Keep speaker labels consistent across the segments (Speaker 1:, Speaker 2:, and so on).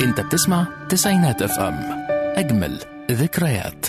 Speaker 1: انت بتسمع تسعينات اف ام اجمل ذكريات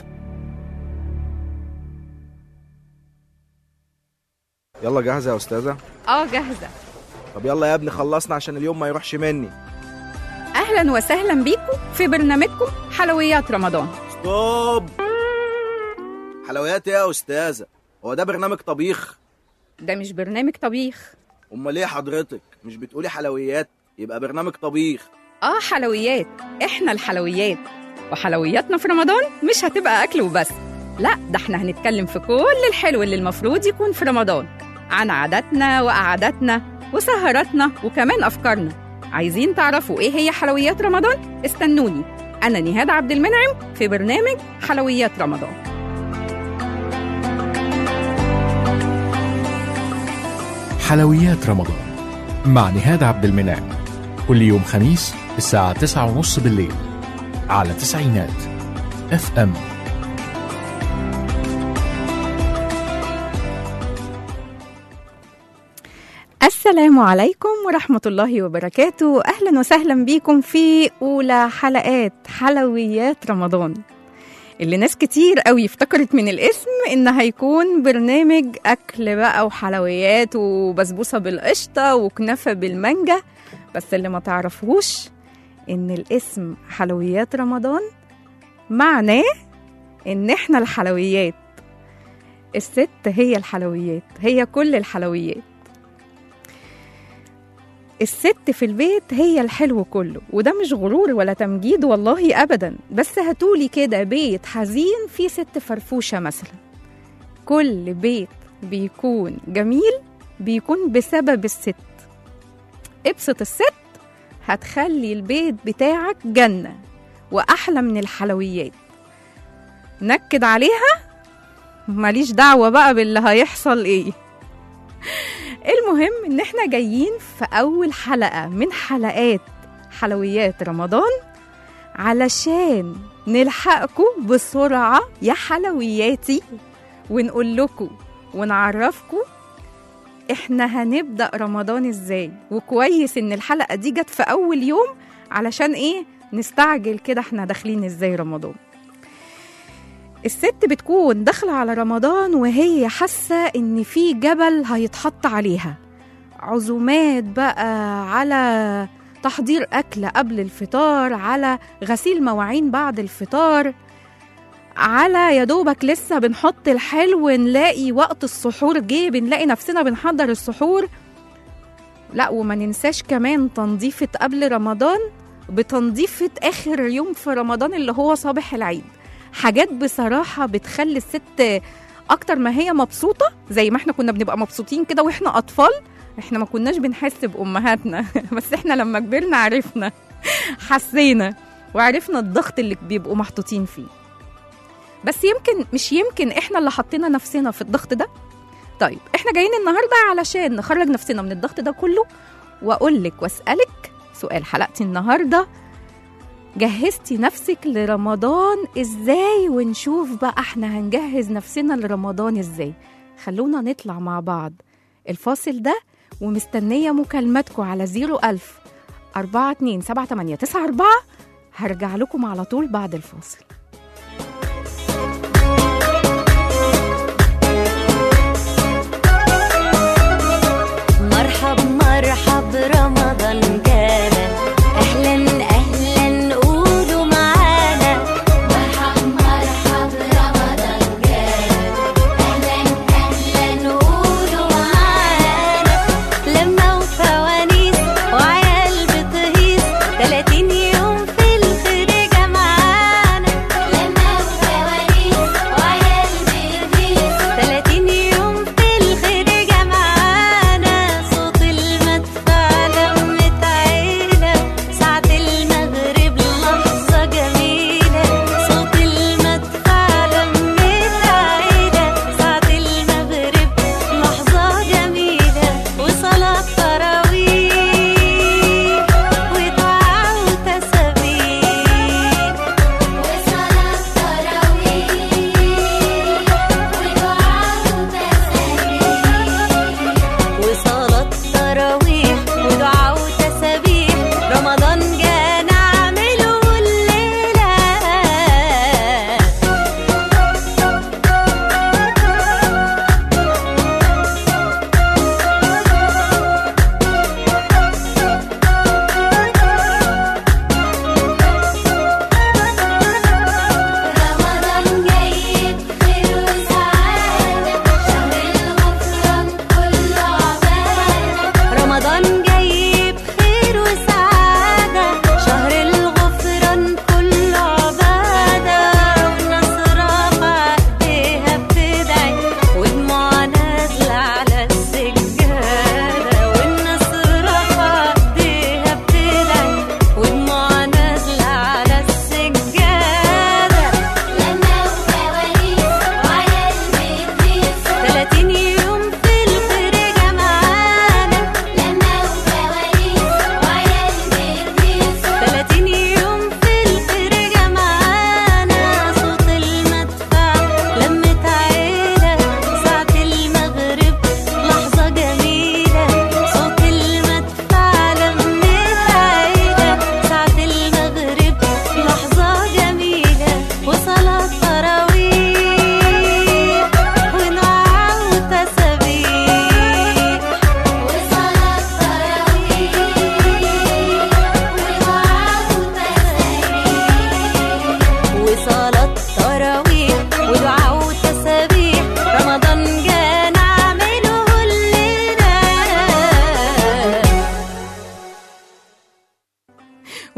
Speaker 2: يلا جاهزة يا أستاذة؟
Speaker 3: اه جاهزة
Speaker 2: طب يلا يا ابني خلصنا عشان اليوم ما يروحش مني
Speaker 3: أهلا وسهلا بيكم في برنامجكم حلويات رمضان
Speaker 2: ستوب حلويات ايه يا أستاذة؟ هو ده برنامج طبيخ؟
Speaker 3: ده مش برنامج طبيخ
Speaker 2: أمال ليه حضرتك؟ مش بتقولي حلويات؟ يبقى برنامج طبيخ
Speaker 3: اه حلويات احنا الحلويات وحلوياتنا في رمضان مش هتبقى أكل وبس لا ده احنا هنتكلم في كل الحلو اللي المفروض يكون في رمضان عن عاداتنا وقعداتنا وسهراتنا وكمان أفكارنا عايزين تعرفوا ايه هي حلويات رمضان؟ استنوني أنا نهاد عبد المنعم في برنامج حلويات رمضان
Speaker 1: حلويات رمضان مع نهاد عبد المنعم كل يوم خميس الساعة تسعة ونص بالليل على تسعينات اف ام
Speaker 3: السلام عليكم ورحمة الله وبركاته أهلا وسهلا بيكم في أولى حلقات حلويات رمضان اللي ناس كتير قوي افتكرت من الاسم إن هيكون برنامج أكل بقى وحلويات وبسبوسة بالقشطة وكنافة بالمانجا بس اللي ما تعرفوش إن الاسم حلويات رمضان معناه إن إحنا الحلويات الست هي الحلويات هي كل الحلويات الست في البيت هي الحلو كله وده مش غرور ولا تمجيد والله ابدا بس هاتولي كده بيت حزين فيه ست فرفوشه مثلا كل بيت بيكون جميل بيكون بسبب الست ابسط الست هتخلي البيت بتاعك جنه واحلى من الحلويات نكد عليها ماليش دعوه بقى باللي هيحصل ايه المهم ان احنا جايين في اول حلقه من حلقات حلويات رمضان علشان نلحقكم بسرعه يا حلوياتي ونقول لكم ونعرفكم احنا هنبدا رمضان ازاي وكويس ان الحلقه دي جت في اول يوم علشان ايه نستعجل كده احنا داخلين ازاي رمضان الست بتكون داخلة على رمضان وهي حاسة إن في جبل هيتحط عليها عزومات بقى على تحضير أكل قبل الفطار على غسيل مواعين بعد الفطار على يا دوبك لسه بنحط الحلو نلاقي وقت السحور جه بنلاقي نفسنا بنحضر السحور لا وما ننساش كمان تنظيفة قبل رمضان بتنظيفة آخر يوم في رمضان اللي هو صباح العيد حاجات بصراحة بتخلي الست أكتر ما هي مبسوطة زي ما احنا كنا بنبقى مبسوطين كده واحنا أطفال احنا ما كناش بنحس بأمهاتنا بس احنا لما كبرنا عرفنا حسينا وعرفنا الضغط اللي بيبقوا محطوطين فيه بس يمكن مش يمكن احنا اللي حطينا نفسنا في الضغط ده طيب احنا جايين النهارده علشان نخرج نفسنا من الضغط ده كله واقول لك واسالك سؤال حلقتي النهارده جهزتي نفسك لرمضان ازاي ونشوف بقى احنا هنجهز نفسنا لرمضان ازاي خلونا نطلع مع بعض الفاصل ده ومستنية مكالماتكم على 01000 42 78 94 هرجع لكم على طول بعد الفاصل
Speaker 4: مرحب مرحب رمضان جانا اهلا اهلا قولوا معانا مرحب مرحب رمضان جانا اهلا اهلا قولوا معانا لما وفوانيس وعيال بتهيص 30 يوم في الخير جمعانا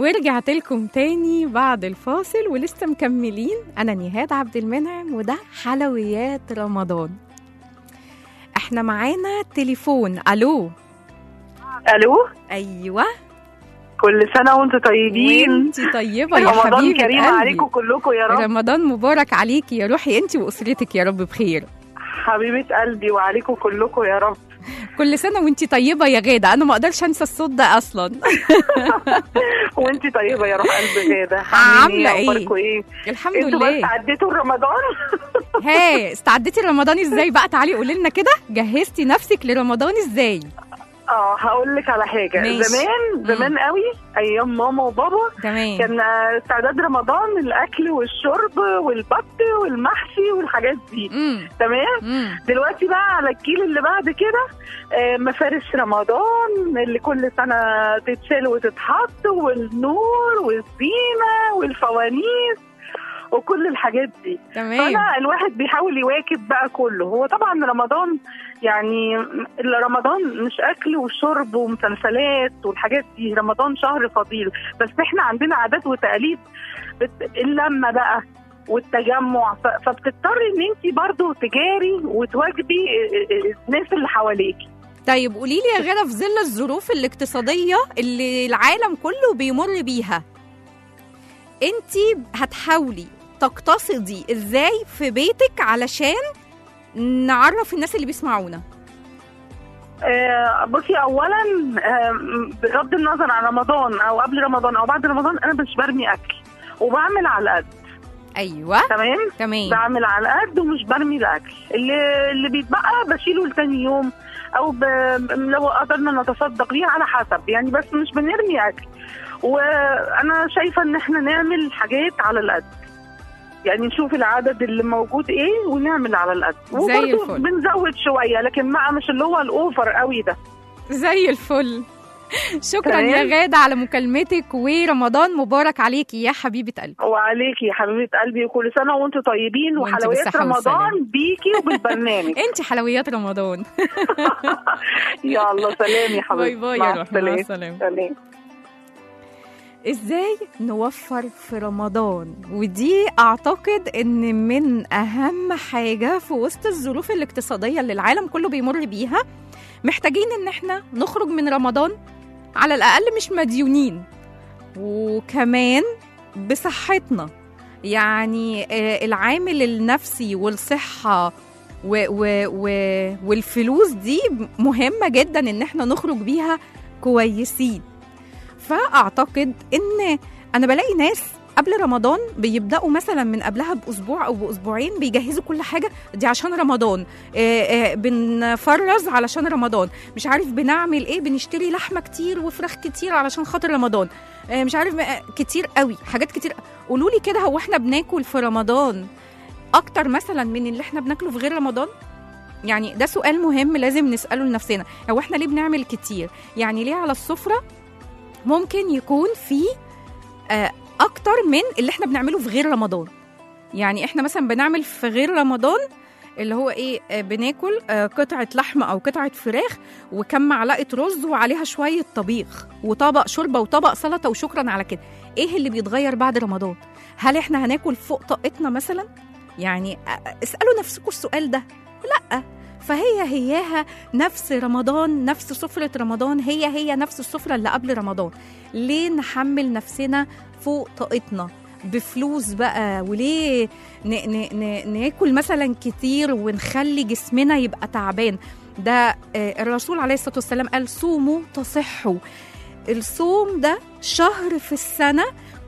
Speaker 3: ورجعت لكم تاني بعد الفاصل ولسه مكملين انا نهاد عبد المنعم وده حلويات رمضان احنا معانا تليفون الو
Speaker 5: الو
Speaker 3: ايوه
Speaker 5: كل سنه وانتم طيبين
Speaker 3: وانتي طيبه يا
Speaker 5: رمضان
Speaker 3: حبيبه
Speaker 5: كريم
Speaker 3: قلبي.
Speaker 5: عليكم كلكم يا رب
Speaker 3: رمضان مبارك عليكي يا روحي انت واسرتك يا رب بخير
Speaker 5: حبيبه قلبي وعليكم كلكم يا رب
Speaker 3: كل سنه وانت طيبه يا غاده انا ما اقدرش انسى الصوت ده اصلا
Speaker 5: وانت طيبه يا روح قلب غاده
Speaker 3: عاملة إيه؟
Speaker 5: اخباركم ايه
Speaker 3: الحمد
Speaker 5: انتوا بس
Speaker 3: لله
Speaker 5: عديتوا رمضان
Speaker 3: ها استعدتي رمضان ازاي بقى تعالي قولي لنا كده جهزتي نفسك لرمضان ازاي
Speaker 5: اه هقول لك على حاجه
Speaker 3: ماشي.
Speaker 5: زمان زمان قوي ايام ماما وبابا
Speaker 3: تمام
Speaker 5: كان آه، استعداد رمضان الاكل والشرب والبط والمحشي والحاجات دي
Speaker 3: امم
Speaker 5: تمام
Speaker 3: امم
Speaker 5: دلوقتي بقى على الجيل اللي بعد كده آه، مفارش رمضان اللي كل سنة تتشال وتتحط والنور والزينة والفوانيس وكل الحاجات دي
Speaker 3: تمام
Speaker 5: فأنا الواحد بيحاول يواكب بقى كله هو طبعا رمضان يعني رمضان مش أكل وشرب ومسلسلات والحاجات دي رمضان شهر فضيل بس احنا عندنا عادات وتقاليد بت- اللمة بقى والتجمع ف- فبتضطري ان انت برضو تجاري وتواجبي الناس اللي حواليكي
Speaker 3: طيب قولي لي يا غاده في ظل الظروف الاقتصاديه اللي العالم كله بيمر بيها انت هتحاولي تقتصدي ازاي في بيتك علشان نعرف الناس اللي بيسمعونا
Speaker 5: آه، بصي اولا آه، بغض النظر عن رمضان او قبل رمضان او بعد رمضان انا مش برمي اكل وبعمل على قد
Speaker 3: ايوه
Speaker 5: تمام
Speaker 3: تمام
Speaker 5: بعمل على قد ومش برمي الاكل اللي اللي بيتبقى بشيله لتاني يوم او ب... لو قدرنا نتصدق بيه على حسب يعني بس مش بنرمي اكل وانا شايفه ان احنا نعمل حاجات على القد يعني نشوف العدد اللي موجود ايه ونعمل على القد
Speaker 3: زي
Speaker 5: وبرضه
Speaker 3: الفل.
Speaker 5: بنزود شويه لكن بقى مش اللي هو الاوفر قوي ده
Speaker 3: زي الفل شكرا
Speaker 5: تمام.
Speaker 3: يا غاده على مكالمتك ورمضان مبارك عليكي يا حبيبه قلبي
Speaker 5: وعليكي يا حبيبه قلبي وكل سنه وانتم طيبين
Speaker 3: وانت
Speaker 5: وحلويات
Speaker 3: بالصحة والسلامة.
Speaker 5: رمضان بيكي وبالبرنامج
Speaker 3: انت حلويات رمضان
Speaker 5: يلا سلام يا حبيبتي
Speaker 3: باي باي
Speaker 5: مع
Speaker 3: يا روحي مع
Speaker 5: السلامة.
Speaker 3: السلامه
Speaker 5: سلام
Speaker 3: ازاي نوفر في رمضان ودي اعتقد ان من اهم حاجه في وسط الظروف الاقتصاديه اللي العالم كله بيمر بيها محتاجين ان احنا نخرج من رمضان على الاقل مش مديونين وكمان بصحتنا يعني آه، العامل النفسي والصحه و و و والفلوس دي مهمه جدا ان احنا نخرج بيها كويسين فاعتقد ان انا بلاقي ناس قبل رمضان بيبداوا مثلا من قبلها باسبوع او باسبوعين بيجهزوا كل حاجه دي عشان رمضان آه، آه، بنفرز علشان رمضان مش عارف بنعمل ايه بنشتري لحمه كتير وفراخ كتير علشان خاطر رمضان آه، مش عارف آه، كتير قوي حاجات كتير قولوا لي كده هو احنا بناكل في رمضان اكتر مثلا من اللي احنا بناكله في غير رمضان يعني ده سؤال مهم لازم نساله لنفسنا هو احنا ليه بنعمل كتير يعني ليه على السفره ممكن يكون في آه، اكتر من اللي احنا بنعمله في غير رمضان يعني احنا مثلا بنعمل في غير رمضان اللي هو ايه آه، بناكل آه، قطعه لحمه او قطعه فراخ وكم معلقه رز وعليها شويه طبيخ وطبق شوربه وطبق سلطه وشكرا على كده ايه اللي بيتغير بعد رمضان هل احنا هناكل فوق طاقتنا مثلا يعني آه، اسالوا نفسكم السؤال ده لا فهي هياها نفس رمضان نفس سفرة رمضان هي هي نفس السفرة اللي قبل رمضان ليه نحمل نفسنا فوق طاقتنا بفلوس بقى وليه ن ن ن ناكل مثلا كتير ونخلي جسمنا يبقى تعبان ده آه، الرسول عليه الصلاة والسلام قال صوموا تصحوا الصوم ده شهر في السنة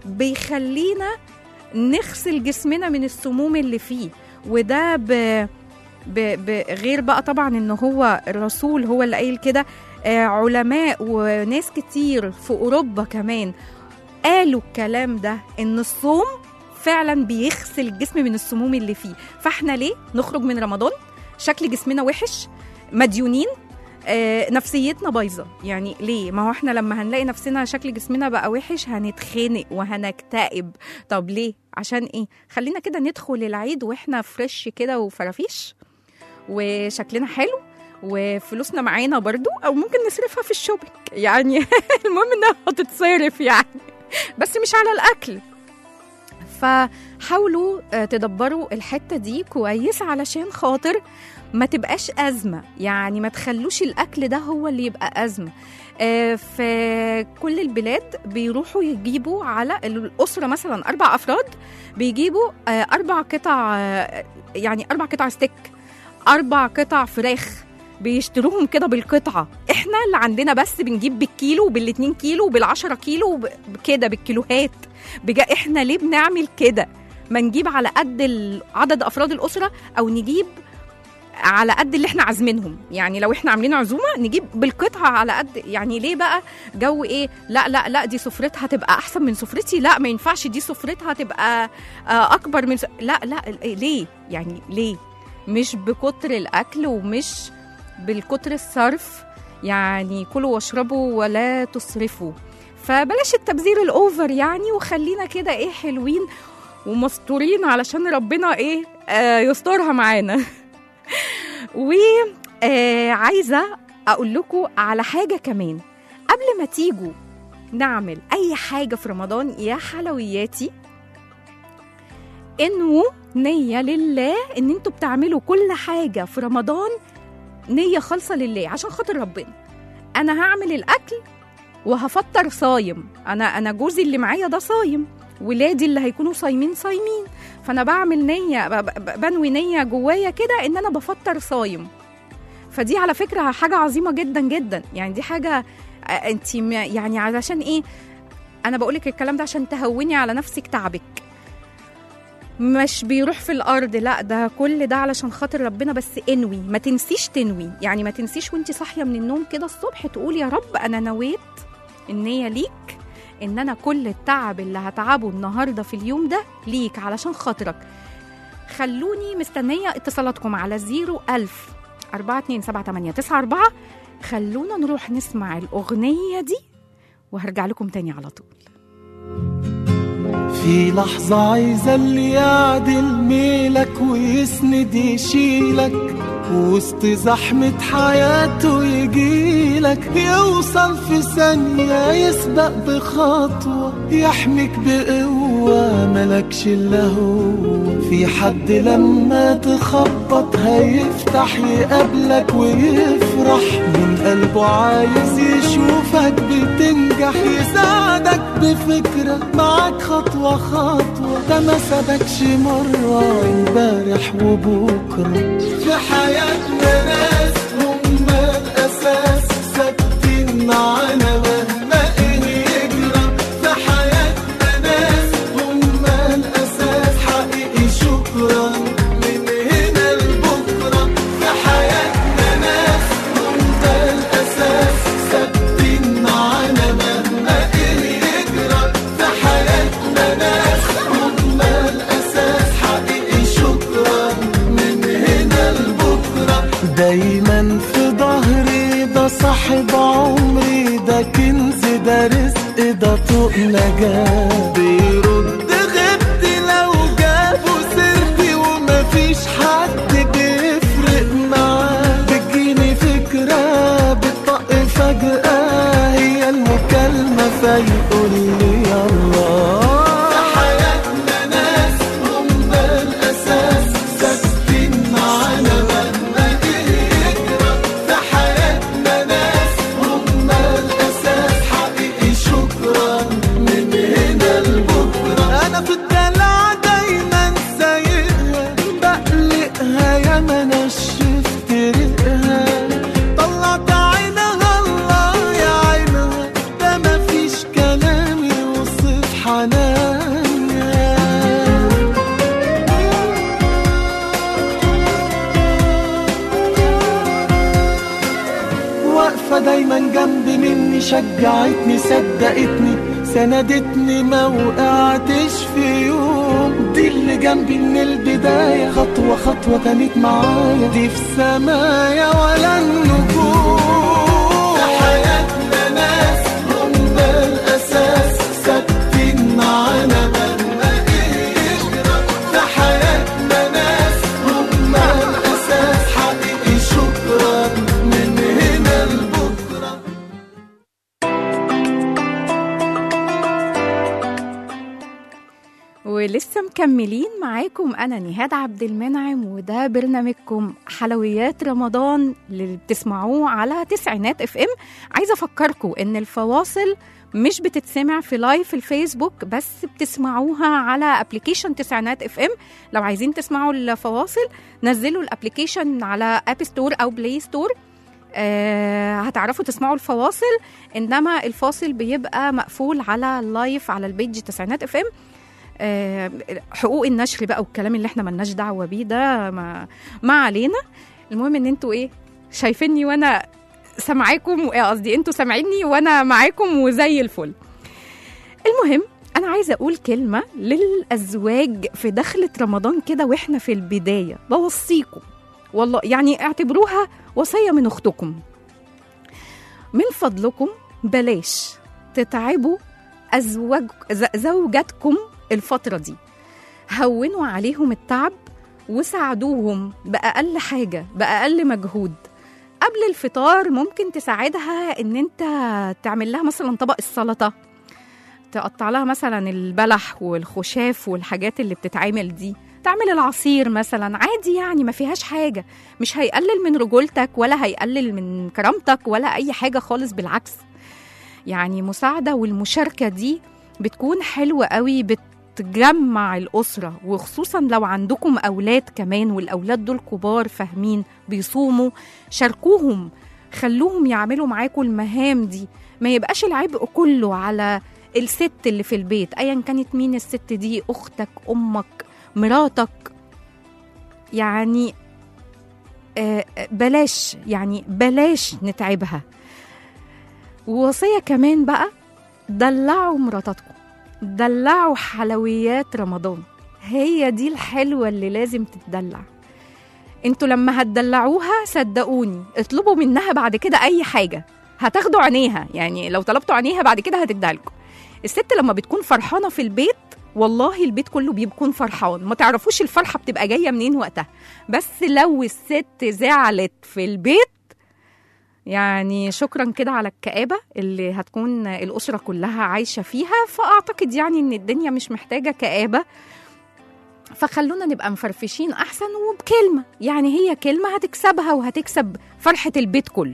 Speaker 3: بيخلينا نغسل جسمنا من السموم اللي فيه وده ب ب- بغير بقى طبعا ان هو الرسول هو اللي قايل كده آه، علماء وناس كتير في اوروبا كمان قالوا الكلام ده ان الصوم فعلا بيغسل الجسم من السموم اللي فيه فاحنا ليه نخرج من رمضان شكل جسمنا وحش مديونين آه، نفسيتنا بايظه يعني ليه ما هو احنا لما هنلاقي نفسنا شكل جسمنا بقى وحش هنتخنق وهنكتئب طب ليه عشان ايه خلينا كده ندخل العيد واحنا فريش كده وفرافيش وشكلنا حلو وفلوسنا معانا برضو او ممكن نصرفها في الشوبينج يعني المهم انها هتتصرف يعني بس مش على الاكل فحاولوا آه، تدبروا الحته دي كويس علشان خاطر ما تبقاش ازمه يعني ما تخلوش الاكل ده هو اللي يبقى ازمه آه، في كل البلاد بيروحوا يجيبوا على الاسره مثلا اربع افراد بيجيبوا آه، اربع قطع آه، يعني اربع قطع ستيك اربع قطع فراخ بيشتروهم كده بالقطعه احنا اللي عندنا بس بنجيب بالكيلو وبالاتنين كيلو وبالعشرة كيلو وب- كده بالكيلوهات بجا احنا ليه بنعمل كده ما نجيب على قد ال- عدد افراد الاسره او نجيب على قد اللي احنا عازمينهم يعني لو احنا عاملين عزومه نجيب بالقطعه على قد يعني ليه بقى جو ايه لا لا لا دي سفرتها تبقى احسن من سفرتي لا ما ينفعش دي سفرتها تبقى آه، اكبر من س... لا لا ليه يعني ليه مش بكتر الاكل ومش بالكتر الصرف يعني كلوا واشربوا ولا تسرفوا فبلاش التبذير الاوفر يعني وخلينا كده ايه حلوين ومستورين علشان ربنا ايه آه يسترها معانا وعايزه اقول لكم على حاجه كمان قبل ما تيجوا نعمل اي حاجه في رمضان يا حلوياتي انووا نيه لله ان انتوا بتعملوا كل حاجه في رمضان نيه خالصه لله عشان خاطر ربنا انا هعمل الاكل وهفطر صايم انا انا جوزي اللي معايا ده صايم ولادي اللي هيكونوا صايمين صايمين فانا بعمل نيه ب- ب- بنوي نيه جوايا كده ان انا بفطر صايم فدي على فكره حاجه عظيمه جدا جدا يعني دي حاجه انت يعني علشان ايه انا بقولك الكلام ده عشان تهوني على نفسك تعبك مش بيروح في الارض لا ده كل ده علشان خاطر ربنا بس انوي ما تنسيش تنوي يعني ما تنسيش وانت صاحيه من النوم كده الصبح تقولي يا رب انا نويت النيه ليك ان انا كل التعب اللي هتعبه النهارده في اليوم ده ليك علشان خاطرك خلوني مستنيه اتصالاتكم على 01000 4278994 خلونا نروح نسمع الاغنيه دي وهرجع لكم تاني على طول
Speaker 6: في لحظة عايزة اللي يعدل ميلك ويسند يشيلك وسط زحمة حياته يجيلك يوصل في ثانية يسبق بخطوة يحميك بقوة ملكش إلا هو في حد لما تخبط هيفتح يقابلك ويفرح من قلبه عايز يشوفك بتنجح يساعدك بفكرة معاك خطوة خطوة ده ما سابكش مرة امبارح وبكرة في حياتنا ناس هم الأساس ثابتين معانا مهما إيه يجرى في حياتنا ناس هم الأساس حقيقي شكرا من هنا لبكرة في حياتنا ناس هم الأساس ثابتين معانا مهما إيه يجرى في حياتنا ناس هم الأساس حقيقي شكرا من هنا لبكرة دايما في ظهري ده صاحب عمري ده كنز ده رزق ده طوق نجاة بيرد غبتي لو جابوا سيرتي ومفيش حد بيفرق معاه بتجيني فكرة بتطق فجأة هي المكالمة فيقول لي يلا حياتنا ناس هم الأساس ثابتين معانا مهما يجرى في حياتنا ناس هم الأساس حقيقي شكرا من هنا لبكرة أنا في الدلع دايما سايقها بقلقها يا ما نشفت ريقها طلعت عينها الله يا عينها ده مفيش كلام يوصف حنانها واقفة دايما جنب مني شجعتني صدقتني سندتني ما وقعتش في يوم دي اللي جنبي من البداية خطوة خطوة كانت معايا دي في سمايا ولا النجوم في حياتنا ناس هم الأساس ثابتين معانا مهما إيه يجرى في حياتنا ناس هم الأساس حقيقي شكرا من هنا لبكرة
Speaker 3: ولسه مكملين معاكم انا نهاد عبد المنعم وده برنامجكم حلويات رمضان اللي بتسمعوه على تسعينات اف ام عايزه افكركم ان الفواصل مش بتتسمع في لايف الفيسبوك بس بتسمعوها على ابلكيشن تسعينات اف ام لو عايزين تسمعوا الفواصل نزلوا الابلكيشن على اب ستور او بلاي ستور آه هتعرفوا تسمعوا الفواصل انما الفاصل بيبقى مقفول على اللايف على البيج تسعينات اف ام آه، حقوق النشر بقى والكلام اللي احنا ملناش دعوه بيه ده ما, ما علينا المهم ان انتوا ايه شايفيني وانا سامعاكم آه، قصدي انتوا سامعيني وانا معاكم وزي الفل المهم انا عايزه اقول كلمه للازواج في دخله رمضان كده واحنا في البدايه بوصيكم والله يعني اعتبروها وصيه من اختكم من فضلكم بلاش تتعبوا أزواج ز- زوجاتكم الفترة دي هونوا عليهم التعب وساعدوهم بأقل حاجة بأقل مجهود قبل الفطار ممكن تساعدها ان انت تعمل لها مثلا طبق السلطة تقطع لها مثلا البلح والخشاف والحاجات اللي بتتعمل دي تعمل العصير مثلا عادي يعني ما فيهاش حاجة مش هيقلل من رجولتك ولا هيقلل من كرامتك ولا أي حاجة خالص بالعكس يعني مساعدة والمشاركة دي بتكون حلوة قوي بتجمع الأسرة وخصوصا لو عندكم أولاد كمان والأولاد دول كبار فاهمين بيصوموا شاركوهم خلوهم يعملوا معاكم المهام دي ما يبقاش العبء كله على الست اللي في البيت ايا كانت مين الست دي اختك امك مراتك يعني آه، بلاش يعني بلاش نتعبها ووصية كمان بقى دلعوا مراتاتكم دلعوا حلويات رمضان هي دي الحلوة اللي لازم تتدلع انتوا لما هتدلعوها صدقوني اطلبوا منها بعد كده اي حاجة هتاخدوا عينيها يعني لو طلبتوا عينيها بعد كده هتدالكم الست لما بتكون فرحانة في البيت والله البيت كله بيكون فرحان ما تعرفوش الفرحة بتبقى جاية منين وقتها بس لو الست زعلت في البيت يعني شكرا كده على الكآبة اللي هتكون الأسرة كلها عايشة فيها فأعتقد يعني إن الدنيا مش محتاجة كآبة فخلونا نبقى مفرفشين أحسن وبكلمة يعني هي كلمة هتكسبها وهتكسب فرحة البيت كله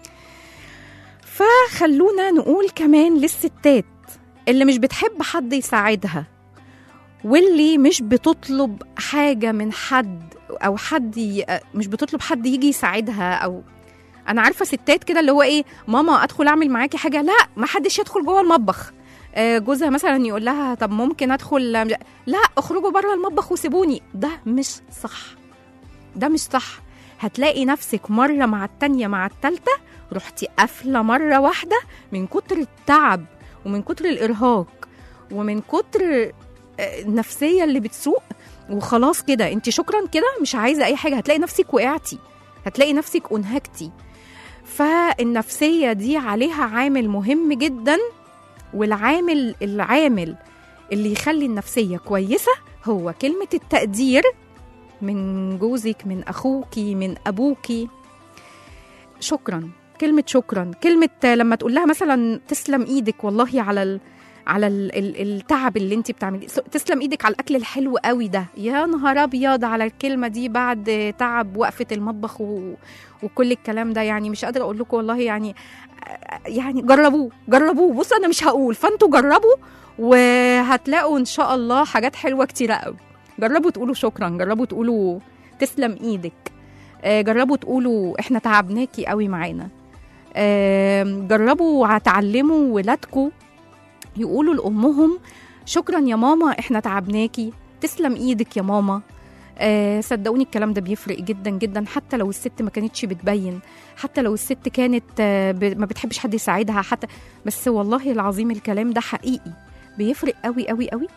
Speaker 3: فخلونا نقول كمان للستات اللي مش بتحب حد يساعدها واللي مش بتطلب حاجة من حد أو حد ي... مش بتطلب حد يجي يساعدها أو انا عارفه ستات كده اللي هو ايه ماما ادخل اعمل معاكي حاجه لا ما حدش يدخل جوه المطبخ آه، جوزها مثلا يقول لها طب ممكن ادخل لا اخرجوا بره المطبخ وسيبوني ده مش صح ده مش صح هتلاقي نفسك مره مع التانيه مع التالته رحتي قافله مره واحده من كتر التعب ومن كتر الارهاق ومن كتر آه، النفسيه اللي بتسوق وخلاص كده انت شكرا كده مش عايزه اي حاجه هتلاقي نفسك وقعتي هتلاقي نفسك انهكتي فالنفسية دي عليها عامل مهم جدا والعامل العامل اللي يخلي النفسية كويسة هو كلمة التقدير من جوزك من أخوكي من أبوكي شكرا كلمة شكرا كلمة لما تقول لها مثلا تسلم إيدك والله على ال... على ال... ال... التعب اللي انت بتعمليه س- تسلم ايدك على الاكل الحلو قوي ده يا نهار ابيض على الكلمه دي بعد تعب وقفه المطبخ و... وكل الكلام ده يعني مش قادره اقول لكم والله يعني يعني جربوه جربوه بص انا مش هقول فانتوا جربوا وهتلاقوا ان شاء الله حاجات حلوه كتيره قوي جربوا تقولوا شكرا جربوا تقولوا تسلم ايدك آه، جربوا تقولوا احنا تعبناكي قوي معانا آه، جربوا تعلموا ولادكم يقولوا لامهم شكرا يا ماما احنا تعبناكي تسلم ايدك يا ماما آه صدقوني الكلام ده بيفرق جدا جدا حتى لو الست ما كانتش بتبين حتى لو الست كانت آه ب- ما بتحبش حد يساعدها حتى بس والله العظيم الكلام ده حقيقي بيفرق قوي قوي قوي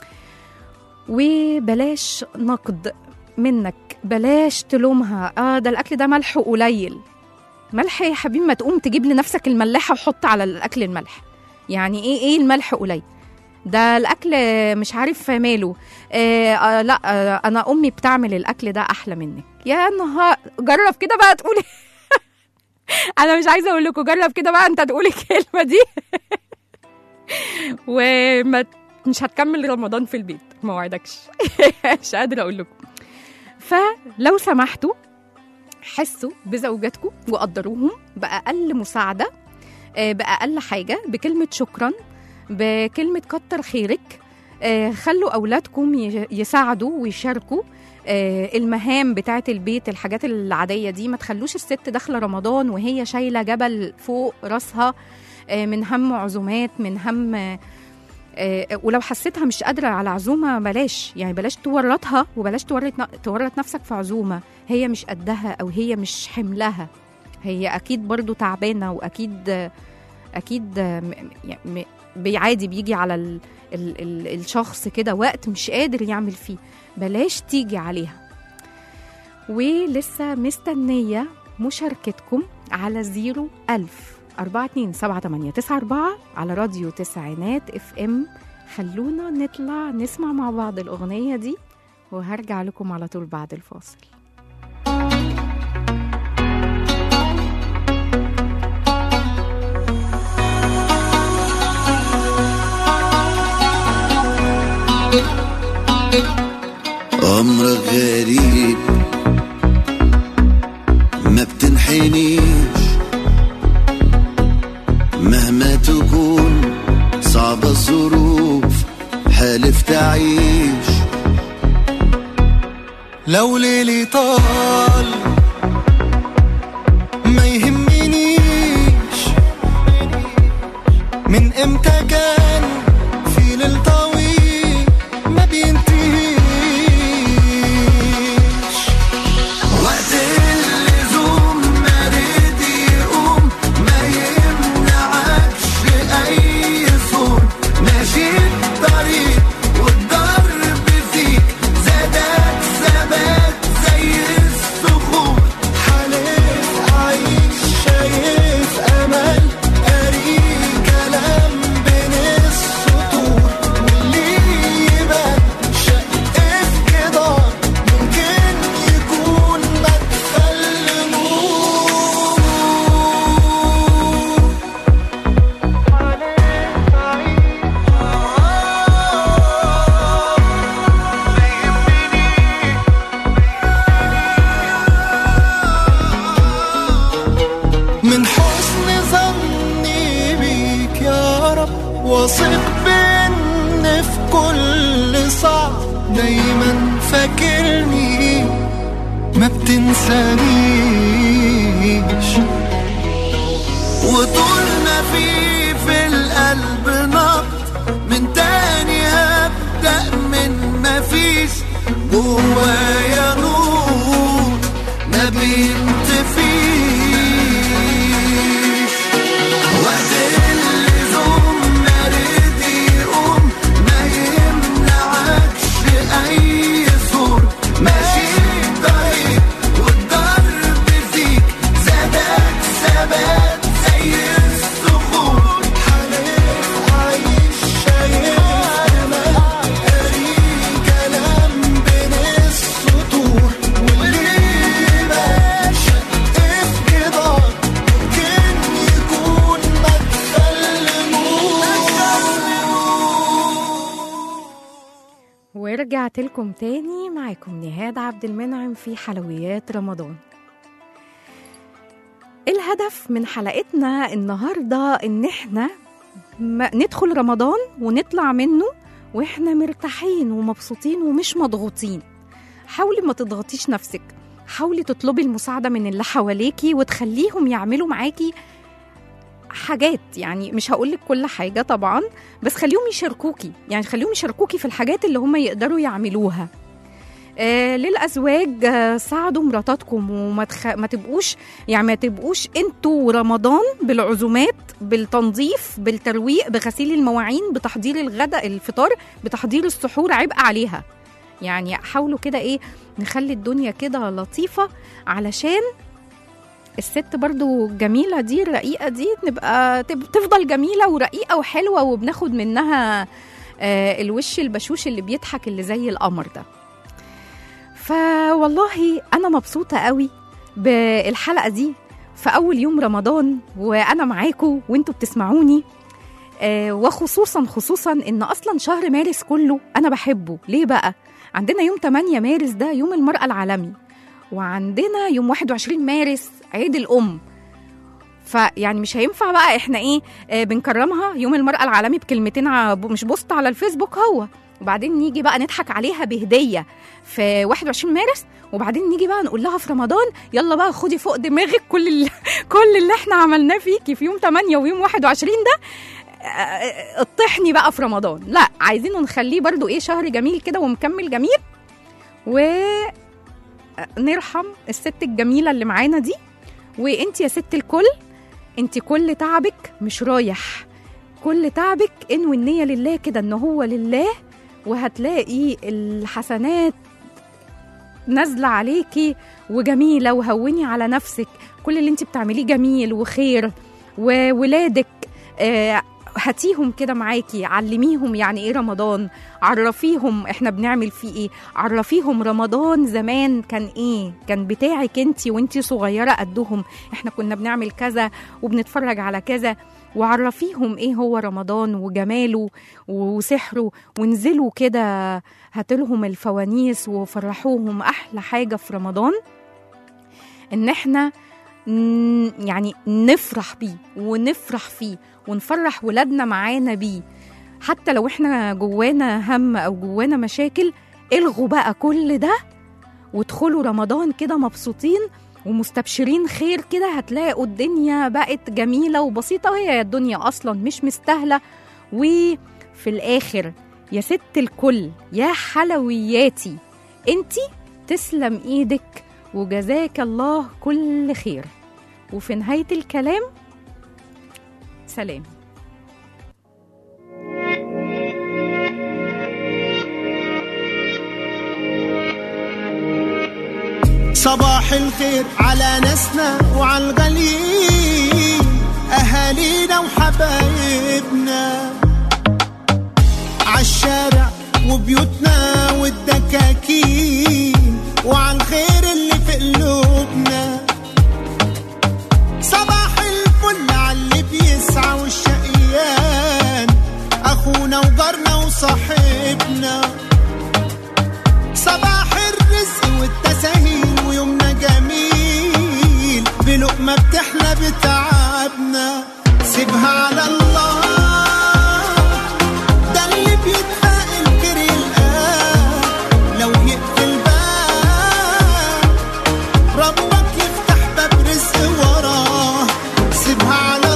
Speaker 3: وبلاش نقد منك بلاش تلومها اه ده الاكل ده ملحه قليل ملح يا حبيبي ما تقوم تجيب لنفسك الملاحه وحط على الاكل الملح يعني ايه ايه الملح قليل ده الاكل مش عارف ماله آه آه لا آه انا امي بتعمل الاكل ده احلى منك يا نهار جرب كده بقى تقولي انا مش عايزه اقول لكم جرب كده بقى انت تقولي الكلمه دي وما مش هتكمل رمضان في البيت ما وعدكش مش قادره اقول لكم فلو سمحتوا حسوا بزوجاتكم وقدروهم باقل مساعده آه، باقل حاجه بكلمه شكرا بكلمه كتر خيرك آه، خلوا اولادكم ي- يساعدوا ويشاركوا آه، المهام بتاعه البيت الحاجات العاديه دي ما تخلوش الست داخله رمضان وهي شايله جبل فوق راسها آه، من هم عزومات من هم آه، آه، ولو حسيتها مش قادره على عزومه بلاش يعني بلاش تورطها وبلاش تورط ن- تورط نفسك في عزومه هي مش قدها او هي مش حملها هي اكيد برضو تعبانه واكيد آه، اكيد آه، م- يعني م- بيعادي بيجي على ال ال ال الشخص كده وقت مش قادر يعمل فيه بلاش تيجي عليها ولسه مستنية مشاركتكم على زيرو ألف أربعة اتنين سبعة تمانية تسعة أربعة على راديو تسعينات اف ام خلونا نطلع نسمع مع بعض الأغنية دي وهرجع لكم على طول بعد الفاصل
Speaker 7: أمرك غريب ما بتنحنيش مهما تكون صعبة الظروف حالف تعيش
Speaker 6: لو ليلي طال ما يهمنيش من امتى كان في ليل طويل ما بينتهيش
Speaker 7: وقت اللزوم ما رد يقوم ما يمنعكش أي صوت ماشي الطريق والضرب فيك زادك ثبات زي الصخور
Speaker 6: حالف أعيش شايف أمل قاري كلام بين السطور واللي يبان شق في جدار ممكن يكون مدخل نور حالف من حسن ظني بيك يا رب واثق بان في كل صعب دايما فاكرني ما بتنسانيش
Speaker 7: وطول ما في في القلب نبض من تاني هبدأ من ما فيش جوايا نور ما بينطفيش وقت اللزوم ما رد يقوم ما يمنعكش أي صور ماشي طريق والضرب فيك زادك ثبات زي الصخور
Speaker 6: حالف أعيش شايف أمل قاري كلام بين السطور واللي يبان شق في جدار ممكن يكون مدخل نور
Speaker 3: ورجعت لكم تاني معاكم نهاد عبد المنعم في حلويات رمضان الهدف من حلقتنا النهارده ان احنا ما ندخل رمضان ونطلع منه واحنا مرتاحين ومبسوطين ومش مضغوطين حاولي ما تضغطيش نفسك حاولي تطلبي المساعدة من اللي حواليكي وتخليهم يعملوا معاكي حاجات يعني مش هقولك كل حاجة طبعا بس خليهم يشاركوكي يعني خليهم يشاركوكي في الحاجات اللي هم يقدروا يعملوها آه للازواج آه ساعدوا مراتاتكم وما تخ... ما تبقوش يعني ما تبقوش انتوا ورمضان بالعزومات بالتنظيف بالترويق بغسيل المواعين بتحضير الغداء الفطار بتحضير السحور عبء عليها يعني حاولوا كده ايه نخلي الدنيا كده لطيفه علشان الست برضو الجميلة دي الرقيقة دي نبقى تب- تفضل جميلة ورقيقة وحلوة وبناخد منها آه، الوش البشوش اللي بيضحك اللي زي القمر ده فوالله أنا مبسوطة قوي بالحلقة دي في أول يوم رمضان وأنا معاكم وانتوا بتسمعوني آه وخصوصا خصوصا ان اصلا شهر مارس كله انا بحبه ليه بقى عندنا يوم 8 مارس ده يوم المرأة العالمي وعندنا يوم 21 مارس عيد الأم فيعني مش هينفع بقى احنا ايه آه بنكرمها يوم المرأة العالمي بكلمتين ع- مش بوست على الفيسبوك هو وبعدين نيجي بقى نضحك عليها بهدية في 21 مارس وبعدين نيجي بقى نقول لها في رمضان يلا بقى خدي فوق دماغك كل اللي كل اللي احنا عملناه فيكي في يوم 8 ويوم 21 ده آه، اطحني بقى في رمضان لا عايزينه نخليه برضو ايه شهر جميل كده ومكمل جميل و نرحم الست الجميلة اللي معانا دي وانت يا ست الكل انت كل تعبك مش رايح كل تعبك انوي النية لله كده ان هو لله وهتلاقي الحسنات نازلة عليكي وجميلة وهوني على نفسك كل اللي انت بتعمليه جميل وخير وولادك آه، هاتيهم كده معاكي علميهم يعني ايه رمضان عرفيهم احنا بنعمل فيه ايه عرفيهم رمضان زمان كان ايه كان بتاعك انت وانت صغيره قدهم احنا كنا بنعمل كذا وبنتفرج على كذا وعرفيهم ايه هو رمضان وجماله وسحره وانزلوا كده هاتلهم الفوانيس وفرحوهم احلى حاجه في رمضان ان احنا ن- يعني نفرح بيه ونفرح فيه ونفرح ولادنا معانا بيه حتى لو احنا جوانا هم او جوانا مشاكل الغوا بقى كل ده وادخلوا رمضان كده مبسوطين ومستبشرين خير كده هتلاقوا الدنيا بقت جميلة وبسيطة وهي الدنيا أصلا مش مستاهلة وفي الآخر يا ست الكل يا حلوياتي انتي تسلم ايدك وجزاك الله كل خير وفي نهاية الكلام سلام
Speaker 6: صباح الخير على ناسنا وعلى الغاليين أهالينا وحبايبنا عالشارع وبيوتنا والدكاكين وعلى الخير اللي في قلوبنا صباح الفل على اللي بيسعى والشقيان أخونا وجارنا وصاحبنا صباح الرزق والتساهيل ويومنا جميل بلقمة بتحلى بتعبنا سيبها على الله ده اللي بيدفع الخير يلقاه لو يقفل باب ربك يفتح باب رزق وراه سيبها على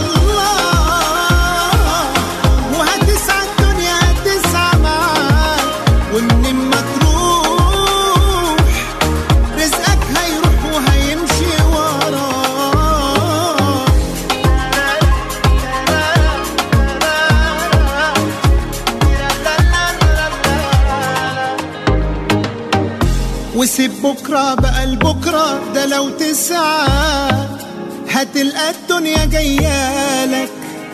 Speaker 6: الله وهتسعى الدنيا هتسعى معاك ومن ما تروح رزقك هيروح وهيمشي وراه وسيب بكرة بقى لبكرة ده لو تسعى هتلقى الدنيا جايالك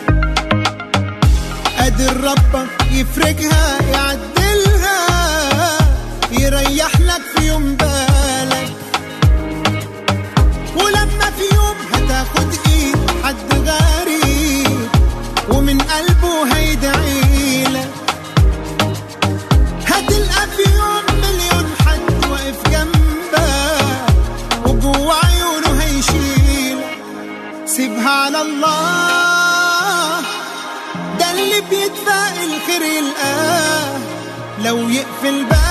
Speaker 6: قادر ربك يفرجها يعدلها يريح لك في يوم بالك ولما في يوم هتاخد ايد حد غريب ومن قلبه هيدعيلك هتلقى في يوم مليون حد واقف جنبك وجوه عيونه هيشيلك سيبها على الله ده اللي بيدفع الخير يلقاه لو يقفل باب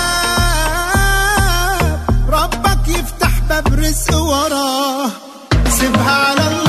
Speaker 6: ربك يفتح باب رزق وراه سيبها على الله